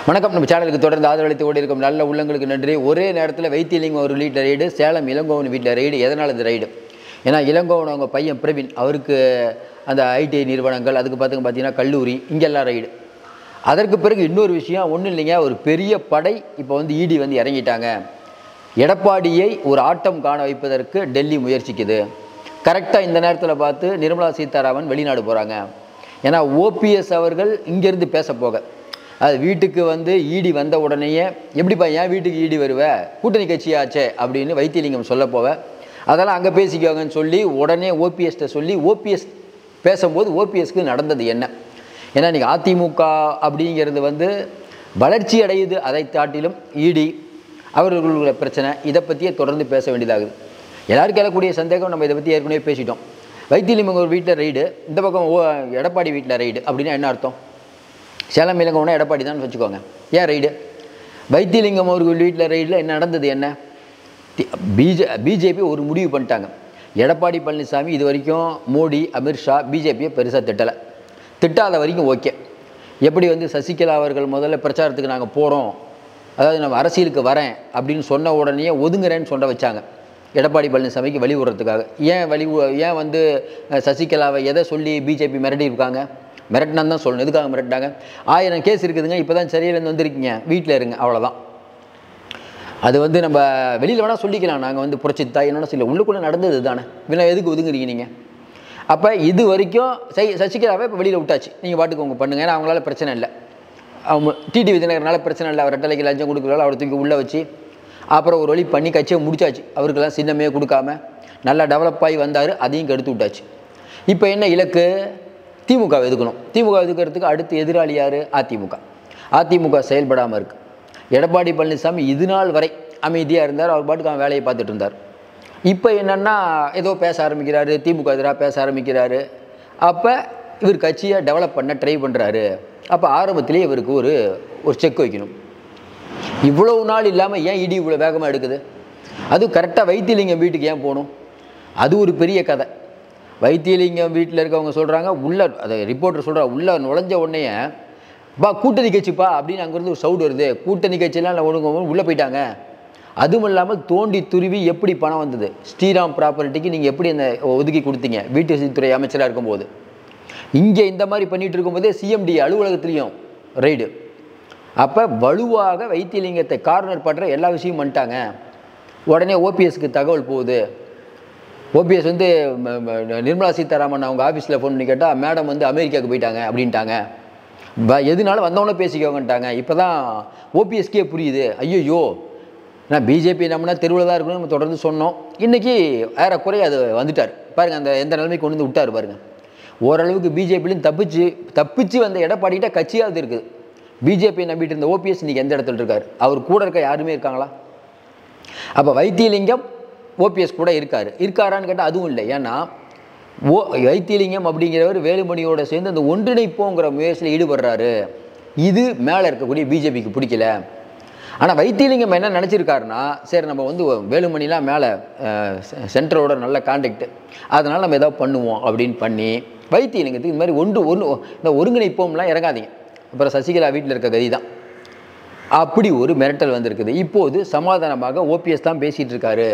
வணக்கம் நம்ம சேனலுக்கு தொடர்ந்து ஆதரவளித்து ஓடி இருக்கும் நல்ல உள்ளங்களுக்கு நன்றி ஒரே நேரத்தில் வைத்தியலிங்கம் ஒரு வீட்டில் ரைடு சேலம் இளங்கோவன் வீட்டில் ரைடு எதனால் இந்த ரைடு ஏன்னா இளங்கோவன் அவங்க பையன் பிரவீன் அவருக்கு அந்த ஐடிஐ நிறுவனங்கள் அதுக்கு பார்த்துங்க பார்த்தீங்கன்னா கல்லூரி இங்கெல்லாம் ரைடு அதற்கு பிறகு இன்னொரு விஷயம் ஒன்றும் இல்லைங்க ஒரு பெரிய படை இப்போ வந்து இடி வந்து இறங்கிட்டாங்க எடப்பாடியை ஒரு ஆட்டம் காண வைப்பதற்கு டெல்லி முயற்சிக்குது கரெக்டாக இந்த நேரத்தில் பார்த்து நிர்மலா சீதாராமன் வெளிநாடு போகிறாங்க ஏன்னா ஓபிஎஸ் அவர்கள் இங்கேருந்து பேச போக அது வீட்டுக்கு வந்து ஈடி வந்த உடனேயே எப்படிப்பா ஏன் வீட்டுக்கு ஈடி வருவ கூட்டணி கட்சியாச்சே அப்படின்னு வைத்தியலிங்கம் சொல்ல போவ அதெல்லாம் அங்கே பேசிக்கோங்கன்னு சொல்லி உடனே ஓபிஎஸ்கிட்ட சொல்லி ஓபிஎஸ் பேசும்போது ஓபிஎஸ்க்கு நடந்தது என்ன ஏன்னா இன்றைக்கி அதிமுக அப்படிங்கிறது வந்து வளர்ச்சி அடையுது அதை தாட்டிலும் ஈடி அவர்களுடைய பிரச்சனை இதை பற்றியே தொடர்ந்து பேச வேண்டியதாகுது எல்லாருக்கும் எழக்கூடிய சந்தேகம் நம்ம இதை பற்றி ஏற்கனவே பேசிட்டோம் வைத்தியலிங்கம் ஒரு வீட்டில் ரைடு இந்த பக்கம் ஓ எடப்பாடி வீட்டில் ரைடு அப்படின்னா என்ன அர்த்தம் சேலம் இலங்கம்னா எடப்பாடி தான் வச்சுக்கோங்க ஏன் ரைடு வைத்தியலிங்கம் அவர்கள் வீட்டில் ரைடில் என்ன நடந்தது என்ன பிஜே பிஜேபி ஒரு முடிவு பண்ணிட்டாங்க எடப்பாடி பழனிசாமி இது வரைக்கும் மோடி அமித்ஷா பிஜேபியை பெருசாக திட்டலை திட்டாத வரைக்கும் ஓகே எப்படி வந்து சசிகலா அவர்கள் முதல்ல பிரச்சாரத்துக்கு நாங்கள் போகிறோம் அதாவது நம்ம அரசியலுக்கு வரேன் அப்படின்னு சொன்ன உடனே ஒதுங்குறேன்னு சொல்ல வச்சாங்க எடப்பாடி பழனிசாமிக்கு வழி விடுறதுக்காக ஏன் வழி வு- ஏன் வந்து அஹ், சசிகலாவை எதை சொல்லி பிஜேபி மிரட்டி இருக்காங்க மிரட்டினான்னு தான் சொல்லணும் எதுக்காக மிரட்டினாங்க ஆயிரம் கேஸ் இருக்குதுங்க இப்போ தான் சரியிலேருந்து வந்திருக்கீங்க வீட்டில் இருங்க அவ்வளோதான் அது வந்து நம்ம வெளியில் வேணால் சொல்லிக்கலாம் நாங்கள் வந்து புரட்சி தாய் என்னென்ன சொல்ல உள்ளுக்குள்ளே நடந்தது தானே இவனை எதுக்கு ஒதுங்குறீங்க நீங்கள் அப்போ இது வரைக்கும் சை சசிகலாவை இப்போ வெளியில் விட்டாச்சு நீங்கள் பாட்டுக்கு உங்க பண்ணுங்க ஏன்னா அவங்களால பிரச்சனை இல்லை அவங்க டிடிவி தினகரனால பிரச்சனை இல்லை அவர் ரெட்டலைக்கு லஞ்சம் கொடுக்குறாள் அவர் தூக்கி உள்ளே வச்சு அப்புறம் ஒரு வழி பண்ணி கட்சியை முடிச்சாச்சு அவருக்கெல்லாம் சின்னமே கொடுக்காம நல்லா டெவலப் ஆகி வந்தார் அதையும் கெடுத்து விட்டாச்சு இப்போ என்ன இலக்கு திமுக எதுக்கணும் திமுக எதுக்கிறதுக்கு அடுத்து எதிராளி யார் அதிமுக அதிமுக செயல்படாமல் இருக்கு எடப்பாடி பழனிசாமி இது நாள் வரை அமைதியாக இருந்தார் அவர் பாட்டுக்கு அவன் வேலையை பார்த்துட்டு இருந்தார் இப்போ என்னென்னா ஏதோ பேச ஆரம்பிக்கிறாரு திமுக எதிராக பேச ஆரம்பிக்கிறாரு அப்போ இவர் கட்சியை டெவலப் பண்ண ட்ரை பண்ணுறாரு அப்போ ஆரம்பத்திலேயே இவருக்கு ஒரு ஒரு செக் வைக்கணும் இவ்வளவு நாள் இல்லாமல் ஏன் இடி இவ்வளோ வேகமாக எடுக்குது அது கரெக்டாக வைத்தியலிங்கம் வீட்டுக்கு ஏன் போகணும் அது ஒரு பெரிய கதை வைத்தியலிங்கம் வீட்டில் இருக்கவங்க சொல்கிறாங்க உள்ள அதை ரிப்போர்ட்டர் சொல்கிறா உள்ள நுழைஞ்ச உடனே பா கூட்டணி கட்சிப்பா அப்படின்னு அங்கேருந்து ஒரு சவுடு வருது கூட்டணி கட்சியெல்லாம் இல்லை ஒழுங்கு உள்ளே போயிட்டாங்க அதுவும் இல்லாமல் தோண்டி துருவி எப்படி பணம் வந்தது ஸ்ரீராம் ப்ராப்பர்ட்டிக்கு நீங்கள் எப்படி அந்த ஒதுக்கி கொடுத்தீங்க வீட்டு வசதித்துறை அமைச்சராக இருக்கும்போது இங்கே இந்த மாதிரி பண்ணிட்டு இருக்கும்போதே சிஎம்டி அலுவலகத்துலேயும் ரைடு அப்போ வலுவாக வைத்தியலிங்கத்தை கார்னர் பண்ணுற எல்லா விஷயமும் பண்ணிட்டாங்க உடனே ஓபிஎஸ்க்கு தகவல் போகுது ஓபிஎஸ் வந்து ம- ம- நிர்மலா சீதாராமன் அவங்க ஆஃபீஸில் ஃபோன் பண்ணி கேட்டால் மேடம் வந்து அமெரிக்காவுக்கு போயிட்டாங்க அப்படின்ட்டாங்க வ- எதுனாலும் வந்தவொடனே பேசிக்கோங்கன்ட்டாங்க இப்போ தான் ஓபிஎஸ்கே புரியுது ஐயோ நான் பிஜேபி நம்மனா தெருவில் தான் இருக்கணும்னு நம்ம தொடர்ந்து சொன்னோம் இன்றைக்கி ஏறக்குறைய அது வந்துட்டார் பாருங்கள் அந்த எந்த நிலைமைக்கு கொண்டு வந்து விட்டார் பாருங்கள் ஓரளவுக்கு பிஜேபிலையும் தப்பிச்சு தப்பிச்சு வந்த எடப்பாடிக்கிட்ட கட்சியாவது இருக்குது பிஜேபி நம்பிட்டு இருந்த ஓபிஎஸ் இன்னைக்கு எந்த இடத்துல இருக்கார் அவர் கூட இருக்க யாருமே இருக்காங்களா அப்போ வைத்தியலிங்கம் ஓபிஎஸ் கூட இருக்கார் இருக்காரான்னு கேட்டால் அதுவும் இல்லை ஏன்னா ஓ வைத்தியலிங்கம் அப்படிங்கிறவர் வேலுமணியோட சேர்ந்து அந்த ஒன்றிணைப்போங்கிற முயற்சியில் ஈடுபடுறாரு இது மேலே இருக்கக்கூடிய பிஜேபிக்கு பிடிக்கல ஆனால் வைத்தியலிங்கம் என்ன நினச்சிருக்காருன்னா சரி நம்ம வந்து வேலுமணிலாம் மேலே சென்ட்ரலோட நல்ல கான்டாக்ட் அதனால் நம்ம ஏதாவது பண்ணுவோம் அப்படின்னு பண்ணி வைத்தியலிங்கத்துக்கு இந்த மாதிரி ஒன்று ஒன்று இந்த ஒருங்கிணைப்போம்லாம் இறங்காதீங்க அப்புறம் சசிகலா வீட்டில் இருக்க கதி தான் அப்படி ஒரு மிரட்டல் வந்திருக்குது இப்போது சமாதானமாக ஓபிஎஸ் தான் பேசிகிட்டு இருக்காரு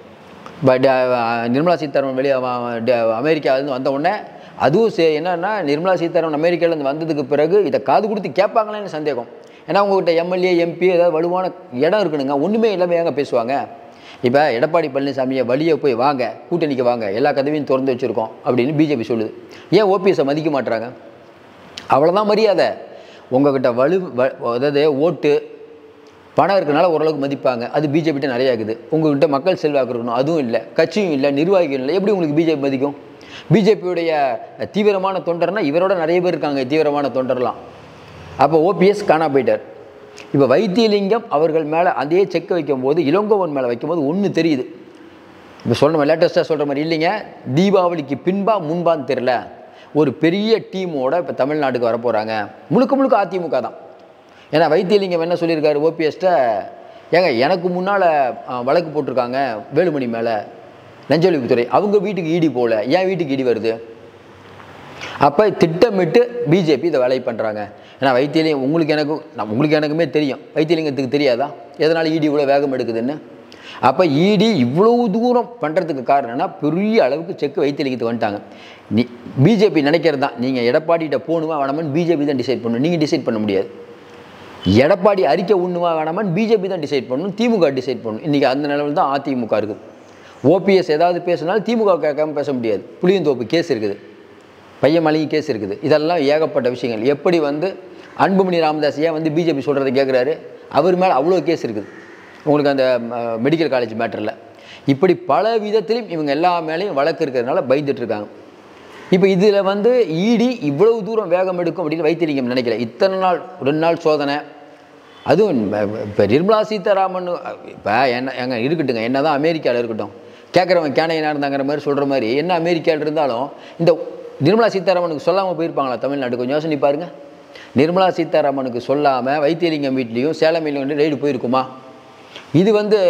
பட் நிர்மலா சீதாராமன் வெளியே அமெரிக்காவிலேருந்து வந்த உடனே அதுவும் சே என்னன்னா நிர்மலா சீதாராமன் அமெரிக்காவிலேருந்து வந்ததுக்கு பிறகு இதை காது கொடுத்து கேட்பாங்களேன்னு சந்தேகம் ஏன்னா உங்ககிட்ட எம்எல்ஏ எம்பி ஏதாவது வலுவான இடம் இருக்கணுங்க ஒன்றுமே இல்லாமல் ஏங்க பேசுவாங்க இப்போ எடப்பாடி பழனிசாமியை வழியே போய் வாங்க கூட்டணிக்கு வாங்க எல்லா கதவையும் திறந்து வச்சுருக்கோம் அப்படின்னு பிஜேபி சொல்லுது ஏன் ஓபிஎஸை மதிக்க மாட்றாங்க அவ்வளோதான் மரியாதை உங்ககிட்ட வலு வ- அதாவது ஓட்டு பணம் இருக்கனால ஓரளவுக்கு மதிப்பாங்க அது பிஜேபிட்ட நிறையா இருக்குது உங்ககிட்ட மக்கள் செல்வாக்கு இருக்கணும் அதுவும் இல்லை கட்சியும் இல்லை நிர்வாகிகள் இல்லை எப்படி உங்களுக்கு பிஜேபி மதிக்கும் பிஜேபியுடைய தீவிரமான தொண்டர்னா இவரோட நிறைய பேர் இருக்காங்க தீவிரமான தொண்டர்லாம் அப்போ ஓபிஎஸ் காணா போயிட்டார் இப்போ வைத்தியலிங்கம் அவர்கள் மேலே அதே செக் வைக்கும்போது இளங்கோவன் மேலே வைக்கும்போது ஒன்று தெரியுது இப்போ சொல்கிற லேட்டஸ்ட்டாக சொல்கிற மாதிரி இல்லைங்க தீபாவளிக்கு பின்பா முன்பான்னு தெரில ஒரு பெரிய டீமோட இப்போ தமிழ்நாட்டுக்கு வரப்போகிறாங்க முழுக்க முழுக்க அதிமுக தான் ஏன்னா வைத்தியலிங்கம் என்ன சொல்லியிருக்காரு ஓபிஎஸ்ட்ட ஏங்க எனக்கு முன்னால் வழக்கு போட்டிருக்காங்க வேலுமணி மேலே லஞ்ச ஒழிப்புத்துறை அவங்க வீட்டுக்கு ஈடி போகல ஏன் வீட்டுக்கு ஈடி வருது அப்போ திட்டமிட்டு பிஜேபி இதை வேலை பண்ணுறாங்க ஏன்னா வைத்தியலிங்கம் உங்களுக்கு எனக்கும் நான் உங்களுக்கு எனக்குமே தெரியும் வைத்தியலிங்கத்துக்கு தெரியாதா எதனால் ஈடி இவ்வளோ வேகம் எடுக்குதுன்னு அப்போ இடி இவ்வளவு தூரம் பண்ணுறதுக்கு காரணம்னா பெரிய அளவுக்கு செக் வைத்தியலிங்கத்துக்கு வந்துட்டாங்க நீ பிஜேபி நினைக்கிறது தான் நீங்கள் எடப்பாடிகிட்ட போகணுமா வேணாமான்னு பிஜேபி தான் டிசைட் பண்ணணும் நீங்கள் டிசைட் பண்ண முடியாது எடப்பாடி அறிக்கை உண்ணுமா வேணாமான்னு பிஜேபி தான் டிசைட் பண்ணணும் திமுக டிசைட் பண்ணணும் இன்றைக்கி அந்த நிலவில் தான் அதிமுக இருக்குது ஓபிஎஸ் ஏதாவது பேசினாலும் திமுக கேட்காம பேச முடியாது புளியந்தோப்பு கேஸ் இருக்குது பையன் மளிகை கேஸ் இருக்குது இதெல்லாம் ஏகப்பட்ட விஷயங்கள் எப்படி வந்து அன்புமணி ராமதாஸ் ஏன் வந்து பிஜேபி சொல்கிறத கேட்குறாரு அவர் மேலே அவ்வளோ கேஸ் இருக்குது உங்களுக்கு அந்த மெடிக்கல் காலேஜ் மேட்டரில் இப்படி பல விதத்திலும் இவங்க எல்லா மேலேயும் வழக்கு இருக்கிறதுனால பயந்துட்டு இருக்காங்க இப்போ இதில் வந்து ஈடி இவ்வளவு தூரம் வேகம் எடுக்கும் அப்படின்னு வைத்தியலிங்கம் நினைக்கல இத்தனை நாள் ரெண்டு நாள் சோதனை அதுவும் இப்போ நிர்மலா சீதாராமன் இப்போ என்ன எங்க இருக்கட்டுங்க என்ன தான் அமெரிக்காவில் இருக்கட்டும் கேட்குறவன் கேனையனாக இருந்தாங்கிற மாதிரி சொல்கிற மாதிரி என்ன அமெரிக்காவில் இருந்தாலும் இந்த நிர்மலா சீதாராமனுக்கு சொல்லாமல் போயிருப்பாங்களா தமிழ்நாடு கொஞ்சம் யோசனை பாருங்க நிர்மலா சீதாராமனுக்கு சொல்லாமல் வைத்தியலிங்கம் வீட்லேயும் சேலம் வீட்லையும் ரெய்டு போயிருக்குமா இது வந்து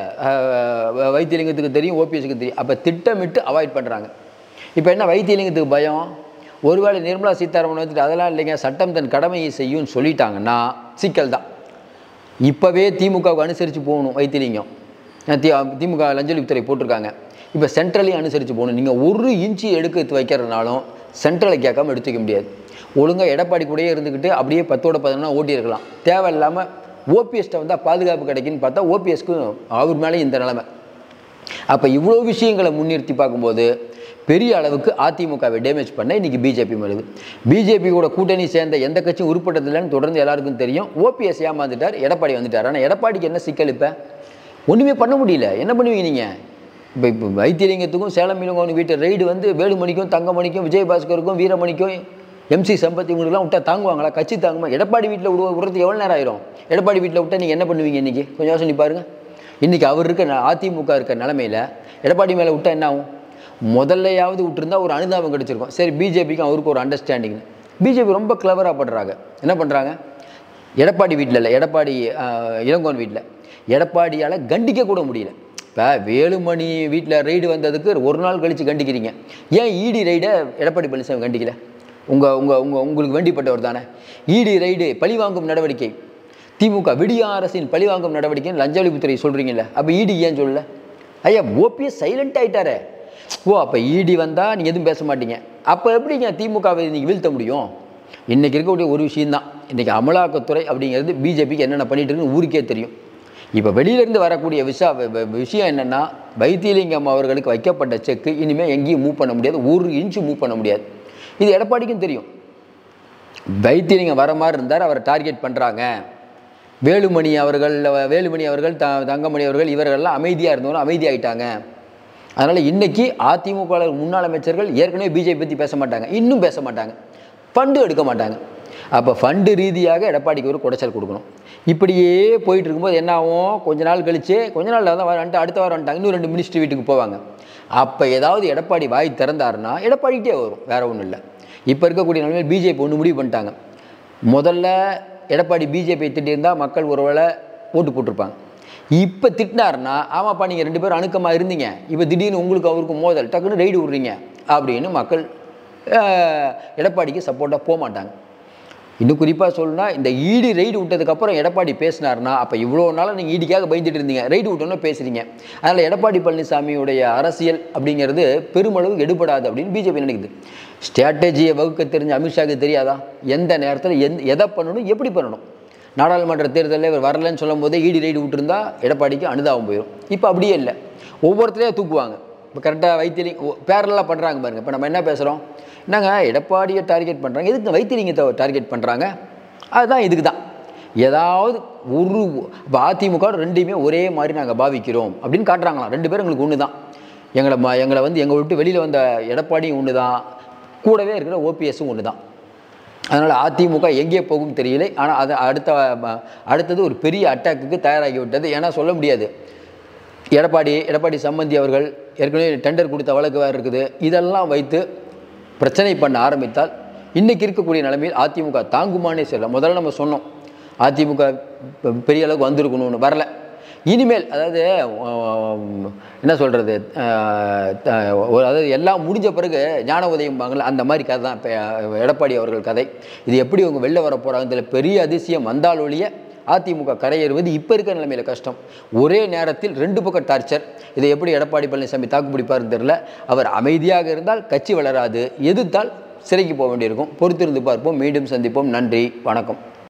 அஹ், வைத்தியலிங்கத்துக்கு தெரியும் ஓபிஎஸ்க்கு தெரியும் அப்போ திட்டமிட்டு அவாய்ட் பண்ணுறாங்க இப்போ என்ன வைத்தியலிங்கத்துக்கு பயம் ஒருவேளை நிர்மலா சீதாராமன் வந்துட்டு அதெல்லாம் இல்லைங்க சட்டம் தன் கடமையை செய்யும்னு சொல்லிட்டாங்கன்னா சிக்கல் தான் இப்போவே திமுகவுக்கு அனுசரித்து போகணும் வைத்திலிங்கம் ஏன் தி திமுக லஞ்ச ஒழிப்புத்துறை போட்டிருக்காங்க இப்போ சென்ட்ரலையும் அனுசரித்து போகணும் நீங்கள் ஒரு இன்ச்சு எடுத்து வைக்கிறதுனாலும் சென்ட்ரலை கேட்காம எடுத்து வைக்க முடியாது ஒழுங்காக எடப்பாடி கூடயே இருந்துக்கிட்டு அப்படியே பத்தோட பதினொன்னா ஓட்டியிருக்கலாம் தேவையில்லாமல் ஓபிஎஸ்ட்டை வந்தால் பாதுகாப்பு கிடைக்குன்னு பார்த்தா ஓபிஎஸ்க்கு அவர் மேலே இந்த நிலைமை அப்போ இவ்வளோ விஷயங்களை முன்னிறுத்தி பார்க்கும்போது பெரிய அளவுக்கு அதிமுகவை டேமேஜ் பண்ண இன்னைக்கு பிஜேபி வருது பிஜேபி கூட கூட்டணி சேர்ந்த எந்த கட்சியும் உருப்பட்டதில்லைன்னு தொடர்ந்து எல்லாருக்கும் தெரியும் ஓபிஎஸ் ஏமாந்துட்டார் எடப்பாடி வந்துட்டார் ஆனால் எடப்பாடிக்கு என்ன சிக்கல் இப்போ ஒன்றுமே பண்ண முடியல என்ன பண்ணுவீங்க நீங்கள் இப்போ இப்போ வைத்தியலிங்கத்துக்கும் சேலம் மீனவங்க வீட்டு ரைடு வந்து வேலுமணிக்கும் தங்கமணிக்கும் விஜயபாஸ்கருக்கும் வீரமணிக்கும் எம்சி சம்பத் இவங்களுக்குலாம் விட்டா தாங்குவாங்களா கட்சி தாங்குமா எடப்பாடி வீட்டில் விடுவ விடுறதுக்கு எவ்வளோ நேரம் ஆயிரும் எடப்பாடி வீட்டில் விட்டா நீங்கள் என்ன பண்ணுவீங்க இன்றைக்கி கொஞ்சம் யோசனை பாருங்க இன்றைக்கி அவர் இருக்க ந- அதிமுக இருக்க நிலமையில எடப்பாடி மேலே விட்டா என்ன ஆகும் முதல்லையாவது விட்டுருந்தா ஒரு அனுதாபம் கிடைச்சிருக்கும் சரி பிஜேபிக்கும் அவருக்கு ஒரு அண்டர்ஸ்டாண்டிங் பிஜேபி ரொம்ப கிளவராக பண்ணுறாங்க என்ன பண்ணுறாங்க எடப்பாடி வீட்டில் இல்லை எடப்பாடி ஆஹ், இளங்கோவன் வீட்டில் எடப்பாடியால் கண்டிக்க கூட முடியல இப்போ வேலுமணி வீட்டில் ரைடு வந்ததுக்கு ஒரு நாள் கழித்து கண்டிக்கிறீங்க ஏன் இடி ரைடை எடப்பாடி பழனிசாமி கண்டிக்கல உங்கள் உங்கள் உங்கள் உங்களுக்கு வேண்டிப்பட்டவர் தானே இடி ரைடு பழிவாங்கும் நடவடிக்கை திமுக விடிய அரசின் பழிவாங்கும் நடவடிக்கைன்னு லஞ்ச ஒழிப்புத்துறை சொல்கிறீங்கல்ல அப்போ இடி ஏன் சொல்லல ஐயா ஓபிஎஸ் சைலண்ட் ஆயிட்டாரே ஓ அப்போ இடி வந்தால் நீங்கள் எதுவும் பேச மாட்டீங்க அப்போ எப்படிங்க திமுகவை நீங்கள் வீழ்த்த முடியும் இன்றைக்கி இருக்கக்கூடிய ஒரு விஷயம்தான் இன்றைக்கி அமலாக்கத்துறை அப்படிங்கிறது பிஜேபிக்கு என்னென்ன பண்ணிட்டு இருக்குன்னு ஊருக்கே தெரியும் இப்போ வெளியிலேருந்து வரக்கூடிய விஷா வ- வ- விஷயம் என்னென்னா வைத்தியலிங்கம் அவர்களுக்கு வைக்கப்பட்ட செக்கு இனிமேல் எங்கேயும் மூவ் பண்ண முடியாது ஒரு இன்ச்சு மூவ் பண்ண முடியாது இது எடப்பாடிக்கும் தெரியும் வைத்தியலிங்கம் வர மாதிரி இருந்தார் அவரை டார்கெட் பண்ணுறாங்க வேலுமணி அவர்கள் வேலுமணி அவர்கள் த தங்கமணி அவர்கள் இவர்கள்லாம் அமைதியாக இருந்தவங்க அமைதியாயிட்டாங்க அதனால் இன்னைக்கு அதிமுக ல முன்னாள் அமைச்சர்கள் ஏற்கனவே பிஜேபி பற்றி பேச மாட்டாங்க இன்னும் பேச மாட்டாங்க ஃபண்டு எடுக்க மாட்டாங்க அப்போ ஃபண்டு ரீதியாக எடப்பாடிக்கு ஒரு குடைச்சல் கொடுக்கணும் இப்படியே போயிட்டு இருக்கும்போது என்ன ஆகும் கொஞ்ச நாள் கழிச்சு கொஞ்ச நாள் தான் வந்துட்டு அடுத்த வாரம் வந்துட்டாங்க இன்னும் ரெண்டு மினிஸ்ட்ரி வீட்டுக்கு போவாங்க அப்போ ஏதாவது எடப்பாடி வாய் திறந்தாருன்னா எடப்பாடிக்கிட்டே வரும் வேற ஒன்றும் இல்லை இப்போ இருக்கக்கூடிய நிலைமையில் பிஜேபி ஒன்று முடிவு பண்ணிட்டாங்க முதல்ல எடப்பாடி பிஜேபி திட்டியிருந்தால் மக்கள் ஒருவேளை ஓட்டு போட்டிருப்பாங்க இப்போ திட்டினாருன்னா ஆமாப்பா நீங்கள் ரெண்டு பேரும் அணுக்கமாக இருந்தீங்க இப்போ திடீர்னு உங்களுக்கு அவருக்கும் மோதல் டக்குன்னு ரைடு விட்றீங்க அப்படின்னு மக்கள் அஹ், எடப்பாடிக்கு சப்போர்ட்டாக போக மாட்டாங்க இன்னும் குறிப்பாக சொல்லணும்னா இந்த ஈடி ரைடு விட்டதுக்கப்புறம் எடப்பாடி பேசினார்னா அப்போ இவ்வளோ நாளாக நீங்கள் ஈடிக்காக பயந்துட்டு இருந்தீங்க ரைடு விட்டோன்னே பேசுகிறீங்க அதனால் எடப்பாடி பழனிசாமியுடைய அரசியல் அப்படிங்கிறது பெருமளவு எடுபடாது அப்படின்னு பிஜேபி நினைக்குது ஸ்ட்ராட்டஜியை வகுக்க தெரிஞ்ச அமித்ஷாக்கு தெரியாதா எந்த நேரத்தில் எந் எதை பண்ணணும் எப்படி பண்ணணும் நாடாளுமன்ற தேர்தலில் இவர் வரலன்னு சொல்லும் போதே ஈடி ரைடு விட்டுருந்தா எடப்பாடிக்கு அனுதாபம் போயிடும் இப்போ அப்படியே இல்லை ஒவ்வொருத்தரையும் தூக்குவாங்க இப்போ கரெக்டாக வைத்தியலிங்க பேரலாக பண்ணுறாங்க பாருங்க இப்போ நம்ம என்ன பேசுகிறோம் என்னங்க எடப்பாடியை டார்கெட் பண்ணுறாங்க எதுக்கு வைத்தியலிங்கத்தை டார்கெட் பண்ணுறாங்க அதுதான் இதுக்கு தான் ஏதாவது ஒரு இப்போ அதிமுக ரெண்டையுமே ஒரே மாதிரி நாங்கள் பாவிக்கிறோம் அப்படின்னு காட்டுறாங்களாம் ரெண்டு பேரும் எங்களுக்கு ஒன்று தான் எங்களை ம எங்களை வந்து எங்களை விட்டு வெளியில் வந்த எடப்பாடியும் ஒன்று தான் கூடவே இருக்கிற ஓபிஎஸும் ஒன்று தான் அதனால் அதிமுக எங்கே போகும் தெரியலை ஆனால் அது அடுத்த ம- அடுத்தது ஒரு பெரிய அட்டாக்குக்கு தயாராகி விட்டது ஏன்னா சொல்ல முடியாது எடப்பாடி எடப்பாடி சம்பந்தி அவர்கள் ஏற்கனவே டெண்டர் கொடுத்த வழக்கு வேறு இருக்குது இதெல்லாம் வைத்து பிரச்சனை பண்ண ஆரம்பித்தால் இன்றைக்கி இருக்கக்கூடிய நிலைமையில் அதிமுக தாங்குமானே சொல்லலாம் முதல்ல நம்ம சொன்னோம் அதிமுக பெ- பெரிய அளவுக்கு வந்திருக்கணும்னு வரல இனிமேல் அதாவது ஆம், என்ன சொல்கிறது அதாவது எல்லாம் முடிஞ்ச பிறகு ஞான உதயம்பாங்கள்ல அந்த மாதிரி கதை தான் இப்போ எடப்பாடி அவர்கள் கதை இது எப்படி அவங்க வெளில வர போகிறாங்க பெரிய அதிசயம் வந்தால் ஒழிய அதிமுக கரையேறுவது இப்போ இருக்கிற நிலைமையில் கஷ்டம் ஒரே நேரத்தில் ரெண்டு பக்கம் டார்ச்சர் இதை எப்படி எடப்பாடி பழனிசாமி தாக்கு பிடிப்பாருன்னு தெரியல அவர் அமைதியாக இருந்தால் கட்சி வளராது எதிர்த்தால் சிறைக்கு போக வேண்டியிருக்கும் பொறுத்திருந்து பார்ப்போம் மீண்டும் சந்திப்போம் நன்றி வணக்கம்